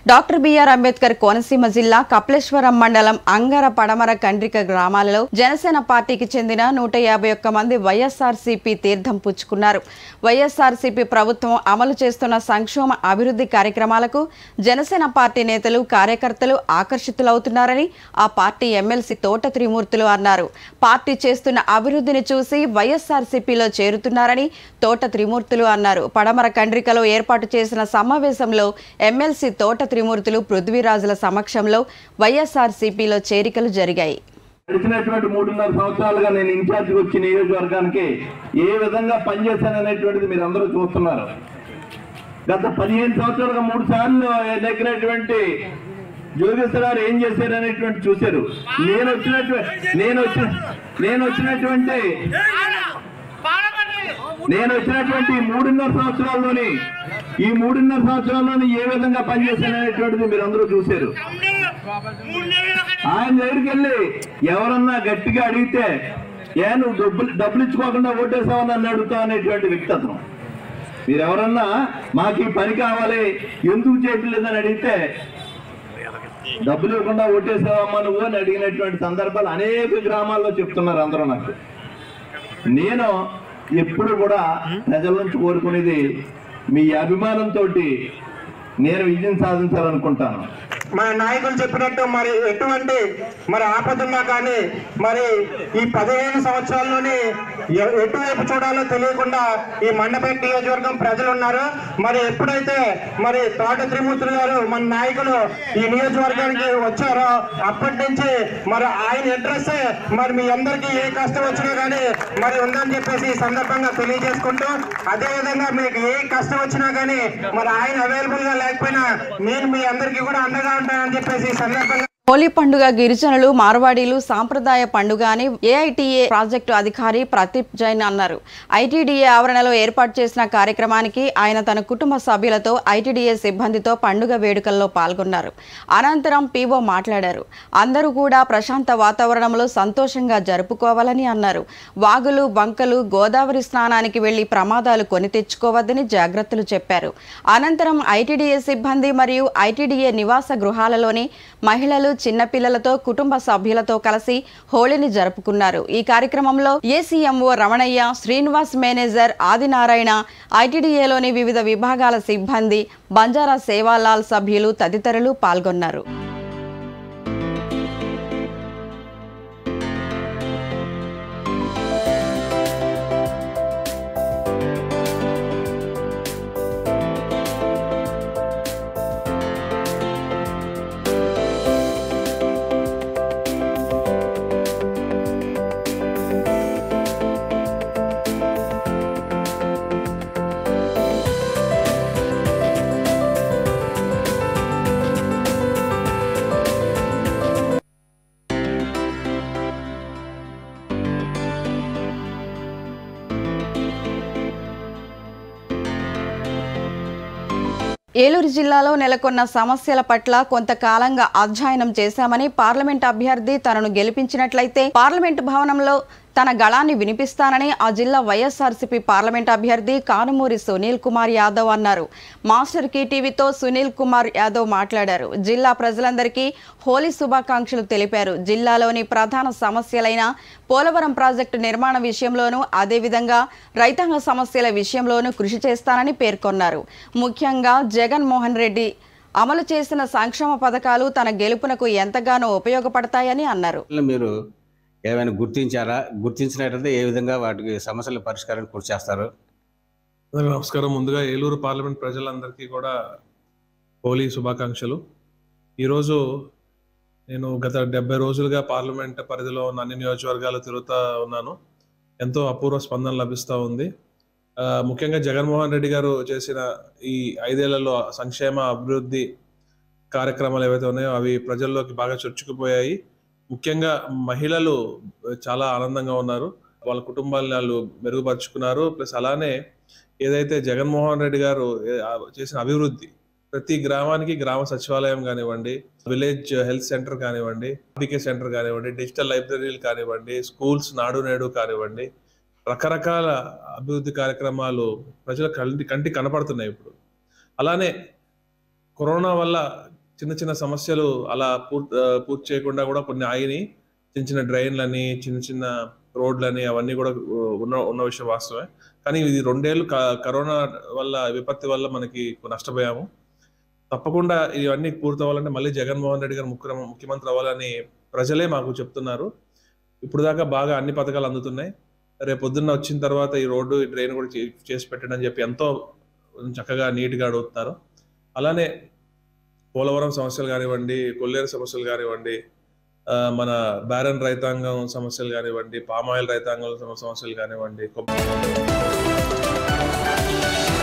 doctor BR Ambedkar Konaseema జిల్లా కపిలేశ్వరం మండలం అంగర పడమర కండ్రిక గ్రామాలలో జనసేన పార్టీకి చెందిన నూట యాభై ఒక్క మంది వైఎస్ఆర్సీపీ తీర్థం పుచ్చుకున్నారు వైఎస్ఆర్సీపీ ప్రభుత్వం అమలు చేస్తున్న సంక్షేమ అభివృద్ధి కార్యక్రమాలకు జనసేన పార్టీ నేతలు కార్యకర్తలు ఆకర్షితులవుతున్నారని ఆ పార్టీ ఎమ్మెల్సీ తోట త్రిమూర్తులు అన్నారు పార్టీ చేస్తున్న అభివృద్ధిని చూసి వైఎస్ఆర్సీపీలో చేరుతున్నారని తోట త్రిమూర్తులు అన్నారు పడమర కండ్రికలో ఏర్పాటు చేసిన సమావేశంలో ఎమ్మెల్సీ తోట త్రిమూర్తులు పృథ్వీరాజుల సమక్షంలో వైఎస్ఆర్సీపీలో చేరికలు జరిగాయి గడిచినటువంటి మూడున్నర సంవత్సరాలుగా నేను ఇన్ఛార్జిగా వచ్చి నియోజకవర్గానికి ఏ విధంగా పనిచేశాననేటువంటిది మీరు అందరూ చూస్తున్నారు గత పదిహేను సంవత్సరాలుగా మూడు సార్లు దగ్గరటువంటి యోగేశ్వర గారు ఏం చేశారు అనేటువంటి చూశారు నేను వచ్చినటువంటి నేను వచ్చిన నేను వచ్చినటువంటి నేను వచ్చినటువంటి ఈ మూడున్నర సంవత్సరాల్లోని ఈ మూడున్నర సంవత్సరాల్లోని ఏ విధంగా పనిచేశాననేటువంటిది మీరు అందరూ చూశారు ఆయన దగ్గరికి వెళ్ళి ఎవరన్నా గట్టిగా అడిగితే ఏ నువ్వు డబ్బులు డబ్బులు ఇచ్చుకోకుండా ఓటేసావని నన్ను అడుగుతావు అనేటువంటి వ్యక్తి అతను మీరు ఎవరన్నా మాకు ఈ పని కావాలి ఎందుకు చేయట్లేదని అడిగితే డబ్బులు ఇవ్వకుండా ఓటేసావమ్మా నువ్వు అని అడిగినటువంటి సందర్భాలు అనేక గ్రామాల్లో చెప్తున్నారు అందరూ నాకు నేను ఎప్పుడు కూడా ప్రజల నుంచి కోరుకునేది మీ అభిమానంతో నేను విజయం సాధించాలనుకుంటాను మన నాయకులు చెప్పినట్టు మరి ఎటువంటి మరి ఆపదున్నా కానీ మరి ఈ పదిహేను సంవత్సరాల్లోని ఎ- ఎటువైపు చూడాలో తెలియకుండా ఈ మండపేట నియోజకవర్గం ప్రజలు ఉన్నారు మరి ఎప్పుడైతే మరి తోట త్రిమూర్తులు గారు మన నాయకులు ఈ నియోజకవర్గానికి వచ్చారో అప్పటి నుంచి మరి ఆయన అడ్రస్ మరి మీ అందరికీ ఏ కష్టం వచ్చినా కానీ మరి ఉందని చెప్పేసి ఈ సందర్భంగా తెలియజేసుకుంటూ అదే విధంగా మీకు ఏ కష్టం వచ్చినా కానీ మరి ఆయన అవైలబుల్ గా లేకపోయినా నేను మీ అందరికీ కూడా అండగా ఉంటానని చెప్పేసి ఈ సందర్భంగా హోలీ పండుగ గిరిజనులు మార్వాడీలు సాంప్రదాయ పండుగ అని ఏఐటీఏ ప్రాజెక్టు అధికారి ప్రదీప్ జైన్ అన్నారు ఐటీడీఏ ఆవరణలో ఏర్పాటు చేసిన కార్యక్రమానికి ఆయన తన కుటుంబ సభ్యులతో ఐటీడీఏ సిబ్బందితో పండుగ వేడుకల్లో పాల్గొన్నారు అనంతరం పీఓ మాట్లాడారు అందరూ కూడా ప్రశాంత వాతావరణంలో సంతోషంగా జరుపుకోవాలని అన్నారు వాగులు బంకలు గోదావరి స్నానానికి వెళ్లి ప్రమాదాలు కొని తెచ్చుకోవద్దని జాగ్రత్తలు చెప్పారు అనంతరం ఐటీడీఏ సిబ్బంది మరియు ఐటీడీఏ నివాస గృహాలలోని మహిళలు చిన్నపిల్లలతో కుటుంబ సభ్యులతో కలిసి హోళీని జరుపుకున్నారు ఈ కార్యక్రమంలో ఏసీఎంఓ రమణయ్య శ్రీనివాస్ మేనేజర్ ఆదినారాయణ ఐటీడీఏలోని వివిధ విభాగాల సిబ్బంది బంజారా సేవాలాల్ సభ్యులు తదితరులు పాల్గొన్నారు ఏలూరు జిల్లాలో నెలకొన్న సమస్యల పట్ల కొంతకాలంగా అధ్యయనం చేశామని పార్లమెంట్ అభ్యర్థి తనను గెలిపించినట్లయితే పార్లమెంట్ భవనంలో తన గళాన్ని వినిపిస్తానని ఆ జిల్లా వైఎస్ఆర్సీపీ పార్లమెంట్ అభ్యర్థి కానుమూరి సునీల్ కుమార్ యాదవ్ అన్నారు మాస్టర్ కీ టీవీతో సునీల్ కుమార్ యాదవ్ మాట్లాడారు జిల్లా ప్రజలందరికీ హోలీ శుభాకాంక్షలు తెలిపారు జిల్లాలోని ప్రధాన సమస్యలైన పోలవరం ప్రాజెక్టు నిర్మాణ విషయంలోనూ అదేవిధంగా రైతాంగ సమస్యల విషయంలోనూ కృషి చేస్తానని పేర్కొన్నారు ముఖ్యంగా జగన్మోహన్ రెడ్డి అమలు చేసిన సంక్షేమ పథకాలు తన గెలుపునకు ఎంతగానో ఉపయోగపడతాయని అన్నారు సమస్యలను మీరు ఏమైనా గుర్తించారా గుర్తించినట్లయితే ఏ విధంగా వాటికి సమస్యల పరిష్కారానికి కృషి చేస్తారు అందరికీ నమస్కారం ముందుగా ఏలూరు పార్లమెంట్ ప్రజలందరికీ కూడా హోలీ శుభాకాంక్షలు ఈరోజు నేను గత డెబ్బై రోజులుగా పార్లమెంట్ పరిధిలో ఉన్న అన్ని నియోజకవర్గాలు తిరుగుతూ ఉన్నాను ఎంతో అపూర్వ స్పందన లభిస్తూ ఉంది ఆ, ముఖ్యంగా జగన్మోహన్ రెడ్డి గారు చేసిన ఈ ఐదేళ్లలో సంక్షేమ అభివృద్ధి కార్యక్రమాలు ఏవైతే ఉన్నాయో అవి ప్రజల్లోకి బాగా చొచ్చుకుపోయాయి ముఖ్యంగా మహిళలు చాలా ఆనందంగా ఉన్నారు వాళ్ళ కుటుంబాలను వాళ్ళు మెరుగుపరుచుకున్నారు ప్లస్ అలానే ఏదైతే జగన్మోహన్ రెడ్డి గారు ఏ- ఆ చేసిన అభివృద్ధి ప్రతి గ్రామానికి గ్రామ సచివాలయం కానివ్వండి విలేజ్ హెల్త్ సెంటర్ కానివ్వండి ఆర్బికే సెంటర్ కానివ్వండి డిజిటల్ లైబ్రరీలు కానివ్వండి స్కూల్స్ నాడు నేడు కానివ్వండి రకరకాల అభివృద్ధి కార్యక్రమాలు ప్రజల కంటి కంటి కనపడుతున్నాయి ఇప్పుడు అలానే కరోనా వల్ల చిన్న చిన్న సమస్యలు అలా పూర్తి ఆ, పూర్తి చేయకుండా కూడా కొన్ని ఆగినాయి చిన్న చిన్న డ్రైన్లని చిన్న చిన్న రోడ్లని అవన్నీ కూడా ఆ, ఉన్న ఉన్న విషయం వాస్తవమే కానీ ఇది రెండేళ్ళు క- కరోనా వల్ల విపత్తి వల్ల మనకి నష్టపోయాము తప్పకుండా ఇవన్నీ పూర్తి అవ్వాలంటే మళ్ళీ జగన్మోహన్ రెడ్డి గారు ముఖ్య ముఖ్యమంత్రి అవ్వాలని ప్రజలే మాకు చెప్తున్నారు ఇప్పుడు దాకా బాగా అన్ని పథకాలు అందుతున్నాయి రేపు పొద్దున్న వచ్చిన తర్వాత ఈ రోడ్డు ఈ డ్రైన్ కూడా చే- చేసి పెట్టండి అని చెప్పి ఎంతో చక్కగా నీట్గా అడుగుతున్నారు అలానే పోలవరం సమస్యలు కానివ్వండి కొల్లేరు సమస్యలు కానివ్వండి ఆ, మన బ్యారన్ రైతాంగం సమస్యలు కానివ్వండి పామాయిల్ రైతాంగం సమ- సమస్యలు కానివ్వండి కొబ్బరి